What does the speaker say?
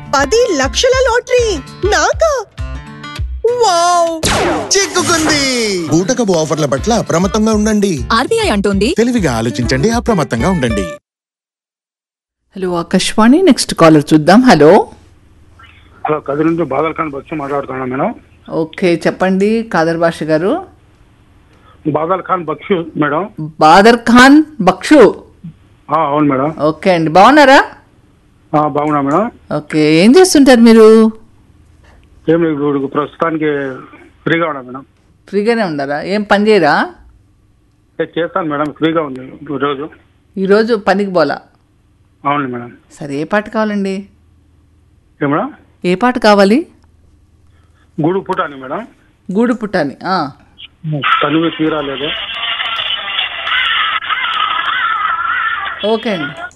పది లక్షల లాటరీ నాకా వావ్ చిక్కుకుంది బూటకపు ఆఫర్ల పట్ల అప్రమత్తంగా ఉండండి ఆర్బీఐ అంటోంది తెలివిగా ఆలోచించండి అప్రమత్తంగా ఉండండి హలో ఆకాశవాణి నెక్స్ట్ కాలర్ చూద్దాం హలో హలో కది నుంచి బాదల్ ఖాన్ బచ్చు మాట్లాడుతున్నాను మేడం ఓకే చెప్పండి కాదర్ భాష గారు బాదల్ ఖాన్ బక్షు మేడం బాదర్ ఖాన్ బక్షు ఆ, అవును మేడం ఓకే అండి బాగున్నారా ఆ, బాగున్నా మేడం ఓకే ఏం చేస్తుంటారు మీరు ఏం లేదు ఇప్పుడు ప్రస్తుతానికి ఫ్రీగా ఉన్నా మేడం ఫ్రీగానే ఉన్నారా ఏం పని చేయరా ఏ, చేస్తాను మేడం ఫ్రీగా ఉంది ఈరోజు ఈరోజు పనికి పోలా అవును మేడం సరే ఏ పాట కావాలండి ఏ మేడం ఏ పాట కావాలి గూడు పుటాని మేడం గూడు పుట్టాని ఆ. తనివి తీరాలేదు ఓకే అండి